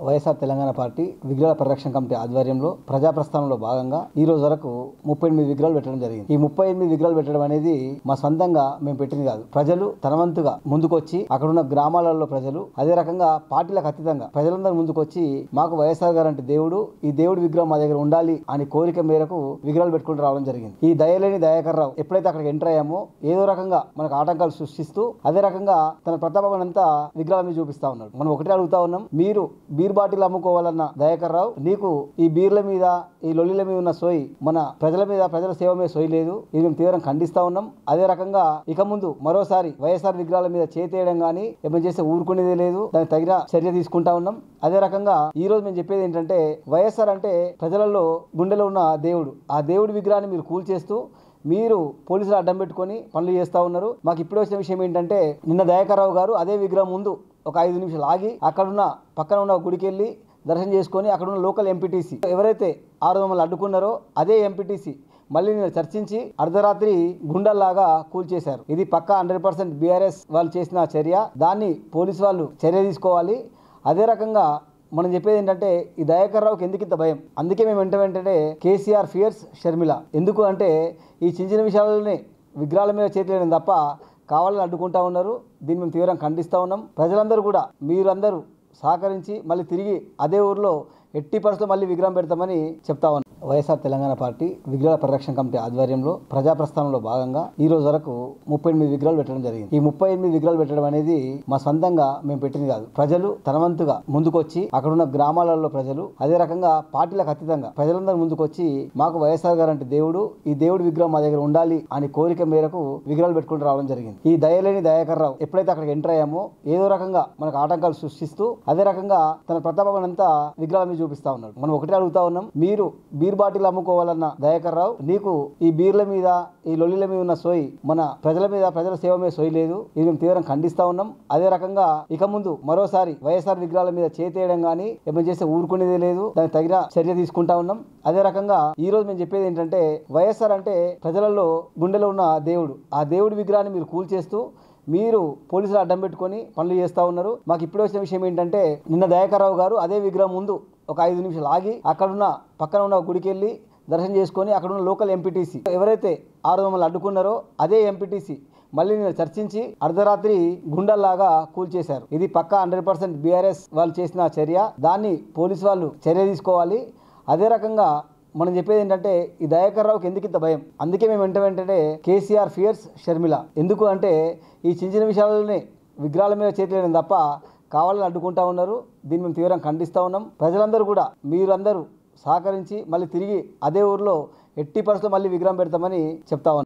YSR Telangana party విగ్రహాల పరిరక్షణ committee ఆధ్వర్యంలో ప్రజా ప్రస్థానంలో భాగంగా ఈ రోజు వరకు ముప్పై ఎనిమిది విగ్రహాలు పెట్టడం జరిగింది ఈ ముప్పై ఎనిమిది విగ్రహాలు పెట్టడం అనేది మా సొంతంగా మేము పెట్టింది కాదు ప్రజలు తనవంతుగా ముందుకొచ్చి అక్కడ ఉన్న గ్రామాలలో ప్రజలు అదే రకంగా పార్టీలకు అతీతంగా ప్రజలందరూ ముందుకొచ్చి మాకు వైఎస్ఆర్ గారు అంటే దేవుడు ఈ దేవుడి విగ్రహం మా దగ్గర ఉండాలి అని కోరిక మేరకు విగ్రహాలు పెట్టుకుంటూ రావడం జరిగింది ఈ దయలేని దయాకర్ రావు ఎప్పుడైతే అక్కడికి ఎంటర్ అయ్యామో ఏదో రకంగా మనకు ఆటంకాలు సృష్టిస్తూ అదే రకంగా తన ప్రతాపం అంతా విగ్రహాల మీద చూపిస్తా ఉన్నాడు మనం ఒకటే అడుగుతా ఉన్నాం మీరు బీర్ బాటిల్ అమ్ముకోవాలన్న దయాకర్ రావు నీకు ఈ బీర్ల మీద ఈ లొల్లిల మీద ఉన్న సోయి మన ప్రజల మీద ప్రజల సేవ మీద సోయి లేదు ఇది మేము తీవ్రం ఖండిస్తా ఉన్నాం అదే రకంగా ఇక ముందు మరోసారి వైఎస్ఆర్ విగ్రహాల మీద చేతేయడం కానీ ఏమైనా చేస్తే ఊరుకునేదే లేదు దానికి తగిన చర్య తీసుకుంటా ఉన్నాం అదే రకంగా ఈ రోజు మేము చెప్పేది ఏంటంటే వైఎస్ఆర్ అంటే ప్రజలలో గుండెలో ఉన్న దేవుడు ఆ దేవుడి విగ్రహాన్ని మీరు కూల్చేస్తూ మీరు పోలీసులు అడ్డం పెట్టుకొని పనులు చేస్తూ ఉన్నారు మాకు ఇప్పుడు వచ్చిన విషయం ఏంటంటే నిన్న దయాకర్రావు గారు అదే విగ్రహం ముందు ఒక ఐదు నిమిషాలు ఆగి అక్కడున్న పక్కన ఉన్న గుడికి వెళ్ళి దర్శనం చేసుకొని అక్కడ ఉన్న లోకల్ ఎంపీటీసీ ఎవరైతే ఆరు మమ్మల్ని అడ్డుకున్నారో అదే ఎంపీటీసీ మళ్ళీ నేను చర్చించి అర్ధరాత్రి గుండల్లాగా కూల్చేశారు ఇది పక్కా హండ్రెడ్ పర్సెంట్ బీఆర్ఎస్ వాళ్ళు చేసిన చర్య దాన్ని పోలీసు వాళ్ళు చర్య తీసుకోవాలి అదే రకంగా మనం చెప్పేది ఏంటంటే ఈ దయాకర్ రావుకి ఎందుకు ఇంత భయం అందుకే మేము వెంట వెంటనే కేసీఆర్ ఫియర్స్ షర్మిల ఎందుకు అంటే ఈ చిన్న చిన్న విషయాలనే విగ్రహాల మీద చేతులేని తప్ప కావాలని అడ్డుకుంటా ఉన్నారు దీన్ని మేము తీవ్రంగా ఖండిస్తూ ఉన్నాం ప్రజలందరూ కూడా మీరందరూ సహకరించి మళ్ళీ తిరిగి అదే ఊర్లో ఎట్టి పరిస్థితుల్లో మళ్ళీ విగ్రహం పెడతామని చెప్తా ఉన్నాం వైఎస్ఆర్ తెలంగాణ పార్టీ విగ్రహాల పరిరక్షణ కమిటీ ఆధ్వర్యంలో ప్రజా ప్రస్థానంలో భాగంగా ఈ రోజు వరకు ముప్పై ఎనిమిది విగ్రహాలు పెట్టడం జరిగింది ఈ ముప్పై ఎనిమిది విగ్రహాలు పెట్టడం అనేది మా సొంతంగా మేము పెట్టింది కాదు ప్రజలు తనవంతుగా ముందుకొచ్చి అక్కడ ఉన్న గ్రామాలలో ప్రజలు అదే రకంగా పార్టీలకు అతీతంగా ప్రజలందరూ ముందుకొచ్చి మాకు వైఎస్ఆర్ గారు అంటే దేవుడు ఈ దేవుడి విగ్రహం మా దగ్గర ఉండాలి అని కోరిక మేరకు విగ్రహాలు పెట్టుకుంటూ రావడం జరిగింది ఈ దయలేని దయాకర్ రావు ఎప్పుడైతే అక్కడికి ఎంటర్ అయ్యామో ఏదో రకంగా మనకు ఆటంకాలు సృష్టిస్తూ అదే రకంగా తన ప్రతాపం అంతా విగ్రహాల మీద చూపిస్తా ఉన్నాడు మనం ఒకటే అడుగుతా ఉన్నాం మీరు బీర్ బాటిల్ అమ్ముకోవాలన్న దయాకర్ రావు నీకు ఈ బీర్ల మీద ఈ లొల్లిల మీద ఉన్న సోయి మన ప్రజల మీద ప్రజల సేవ మీద సోయి లేదు ఇది మేము తీవ్రం ఖండిస్తా ఉన్నాం అదే రకంగా ఇక ముందు మరోసారి వైఎస్ఆర్ విగ్రహాల మీద చేతేయడం కానీ ఏమైనా చేస్తే ఊరుకునేదే లేదు దానికి తగిన చర్య తీసుకుంటా ఉన్నాం అదే రకంగా ఈ రోజు మేము చెప్పేది ఏంటంటే వైఎస్ఆర్ అంటే ప్రజలలో గుండెలో ఉన్న దేవుడు ఆ దేవుడి విగ్రహాన్ని మీరు కూల్చేస్తూ మీరు పోలీసులు అడ్డం పెట్టుకొని పనులు చేస్తూ ఉన్నారు మాకు ఇప్పుడు వచ్చిన విషయం ఏంటంటే నిన్న దయాకర్రావు గారు అదే విగ్రహం ముందు ఒక ఐదు నిమిషాలు ఆగి అక్కడున్న పక్కన ఉన్న గుడికి వెళ్ళి దర్శనం చేసుకొని అక్కడ ఉన్న లోకల్ ఎంపీటీసీ ఎవరైతే ఆరు మమ్మల్ని అడ్డుకున్నారో అదే ఎంపీటీసీ మళ్ళీ నేను చర్చించి అర్ధరాత్రి గుండల్లాగా కూల్చేశారు ఇది పక్కా హండ్రెడ్ పర్సెంట్ బీఆర్ఎస్ వాళ్ళు చేసిన చర్య దాన్ని పోలీసు వాళ్ళు చర్య తీసుకోవాలి అదే రకంగా మనం చెప్పేది ఏంటంటే ఈ దయాకర్ రావుకి ఎందుకు ఇంత భయం అందుకే మేము వెంట వెంటనే కేసీఆర్ ఫియర్స్ షర్మిల ఎందుకు అంటే ఈ చిన్న చిన్న విషయాలనే విగ్రహాల మీద చేతులేని తప్ప కావాలని అడ్డుకుంటా ఉన్నారు దీన్ని మేము తీవ్రంగా ఖండిస్తూ ఉన్నాం ప్రజలందరూ కూడా మీరందరూ సహకరించి మళ్ళీ తిరిగి అదే ఊర్లో ఎట్టి పరిస్థితుల్లో మళ్ళీ విగ్రహం పెడతామని చెప్తా ఉన్నాం